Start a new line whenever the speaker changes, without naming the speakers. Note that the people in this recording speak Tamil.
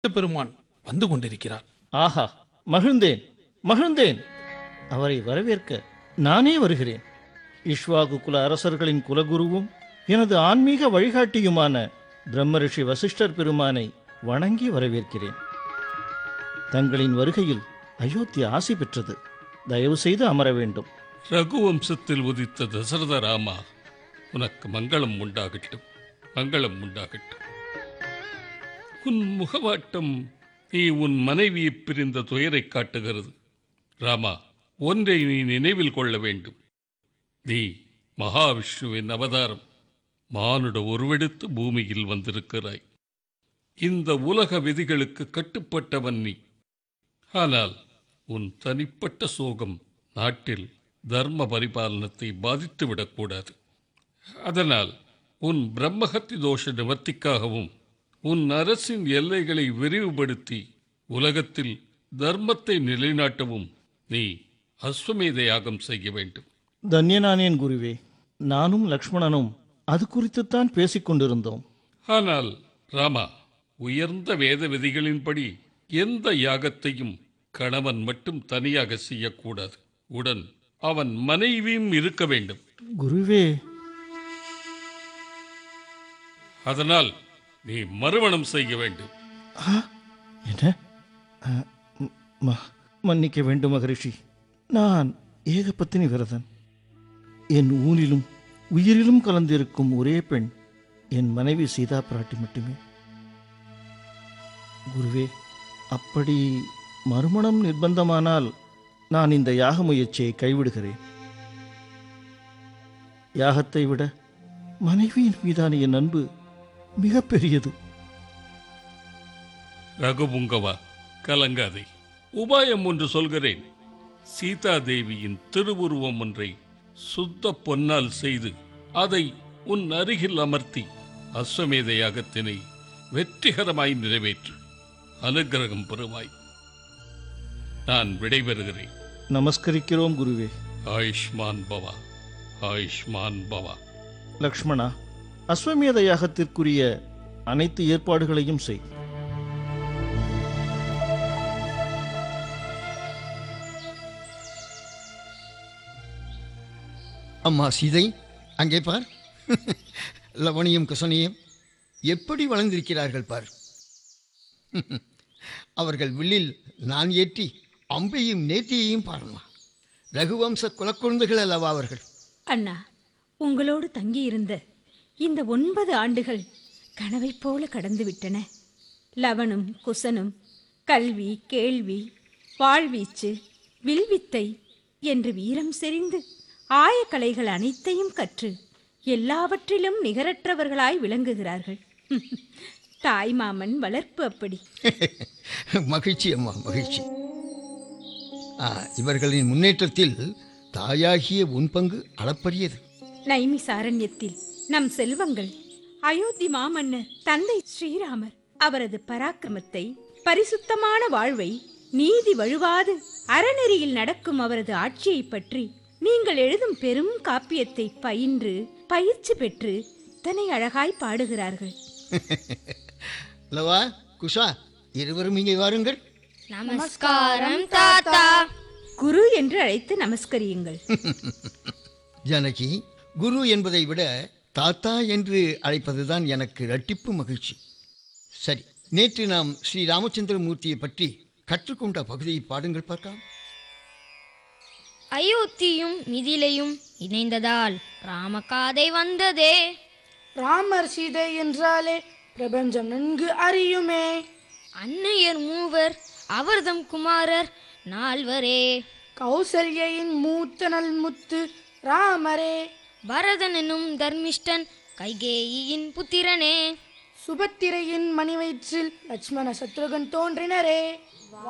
பெருமான் வந்து கொண்டிருக்கிறார்
ஆஹா மகிழ்ந்தேன் மகிழ்ந்தேன் அவரை வரவேற்க நானே வருகிறேன் இஷ்வாகு குல அரசர்களின் குலகுருவும் எனது ஆன்மீக வழிகாட்டியுமான பிரம்மரிஷி வசிஷ்டர் பெருமானை வணங்கி வரவேற்கிறேன் தங்களின் வருகையில் அயோத்தி ஆசி பெற்றது தயவு செய்து அமர வேண்டும்
ரகுவம்சத்தில் உதித்த தசரத ராமா உனக்கு மங்களம் உண்டாகட்டும் மங்களம் உண்டாகட்டும் உன் முகவாட்டம் நீ உன் மனைவியை பிரிந்த துயரைக் காட்டுகிறது ராமா ஒன்றை நீ நினைவில் கொள்ள வேண்டும் நீ மகாவிஷ்ணுவின் அவதாரம் மானுட உருவெடுத்து பூமியில் வந்திருக்கிறாய் இந்த உலக விதிகளுக்கு கட்டுப்பட்டவன் நீ ஆனால் உன் தனிப்பட்ட சோகம் நாட்டில் தர்ம பரிபாலனத்தை பாதித்துவிடக்கூடாது அதனால் உன் பிரம்மஹத்தி தோஷ நிவர்த்திக்காகவும் உன் அரசின் எல்லைகளை விரிவுபடுத்தி உலகத்தில் தர்மத்தை நிலைநாட்டவும் நீ அஸ்வமேத யாகம் செய்ய வேண்டும்
தன்யனானேன் குருவே நானும் லக்ஷ்மணனும் அது குறித்துத்தான் பேசிக் கொண்டிருந்தோம்
ஆனால் ராமா உயர்ந்த வேத விதிகளின்படி எந்த யாகத்தையும் கணவன் மட்டும் தனியாக செய்யக்கூடாது உடன் அவன் மனைவியும் இருக்க வேண்டும்
குருவே
அதனால் நீ மறுமணம் செய்ய வேண்டும்
ஆ, என்ன ஆ, ம், ம- மன்னிக்க வேண்டும் மகரிஷி நான் ஏகபத்தினி விரதன் என் ஊனிலும் உயிரிலும் கலந்திருக்கும் ஒரே பெண் என் மனைவி சீதா பிராட்டி மட்டுமே குருவே அப்படி மறுமணம் நிர்பந்தமானால் நான் இந்த யாக முயற்சியை கைவிடுகிறேன் யாகத்தை விட மனைவியின் மீதான என் அன்பு மிக பெரியது
ரகுபுங்கவா கலங்காதே உபாயம் ஒன்று சொல்கிறேன் சீதா தேவியின் திருவுருவம் ஒன்றை சுத்த பொன்னால் செய்து அதை உன் அருகில் அமர்த்தி அஸ்வமேத யாகத்தினை வெற்றிகரமாய் நிறைவேற்று அனுக்கிரகம் பெறுவாய் நான் விடைபெறுகிறேன்
நமஸ்கரிக்கிறோம் குருவே
ஆயுஷ்மான் பவா ஆயுஷ்மான் பவா
லக்ஷ்மணா அஸ்வமேத யாகத்திற்குரிய அனைத்து ஏற்பாடுகளையும் செய்
அம்மா சீதை அங்கே பார் லவணியும் குசனியும் எப்படி வளர்ந்திருக்கிறார்கள் பார் அவர்கள் வில்லில் நான் ஏற்றி அம்பையும் நேர்த்தியையும் பாருமா ரகுவம்ச குலக்குழந்தைகள் அல்லவா அவர்கள்
அண்ணா உங்களோடு தங்கியிருந்த இந்த ஒன்பது ஆண்டுகள் கனவைப் போல கடந்து விட்டன லவனும் குசனும் கல்வி கேள்வி வாழ்வீச்சு வில்வித்தை என்று வீரம் செறிந்து ஆயக்கலைகள் அனைத்தையும் கற்று எல்லாவற்றிலும் நிகரற்றவர்களாய் விளங்குகிறார்கள் தாய்மாமன் வளர்ப்பு அப்படி
மகிழ்ச்சி அம்மா மகிழ்ச்சி ஆ, இவர்களின் முன்னேற்றத்தில் தாயாகிய உன் பங்கு அளப்பரியது
நைமிசாரண்யத்தில் நம் செல்வங்கள் அயோத்தி மாமன்னர் தந்தை ஸ்ரீராமர் அவரது பராக்கிரமத்தை பரிசுத்தமான வாழ்வை நீதி வழுவாது அறநெறியில் நடக்கும் அவரது ஆட்சியை பற்றி நீங்கள் எழுதும் பெரும் காப்பியத்தை பயின்று பயிற்சி பெற்று இத்தனை அழகாய் பாடுகிறார்கள்
லவா குஷா இருவரும் இங்கே வாருங்கள்
நமஸ்காரம் தாத்தா
குரு என்று அழைத்து நமஸ்கரியுங்கள்
ஜானகி குரு என்பதை விட தாத்தா என்று அழைப்பதுதான் எனக்கு இரட்டிப்பு மகிழ்ச்சி சரி நேற்று நாம் ஸ்ரீ ராமச்சந்திரமூர்த்தியை பற்றி கற்றுக்கொண்ட பகுதியை பாடுங்கள் பார்க்கலாம்
அயோத்தியும் மிதிலையும் இணைந்ததால் ராமகாதை வந்ததே
ராமர் சீதை என்றாலே பிரபஞ்சம் நன்கு அறியுமே
அன்னையர் மூவர் அவர்தம் குமாரர் நால்வரே
கௌசல்யின் மூத்த நல்முத்து ராமரே
பரதன் எனும் தர்மிஷ்டன் கைகேயியின் புத்திரனே
சுபத்திரையின் மணிவயிற்றில் லட்சுமண சத்ருகன் தோன்றினரே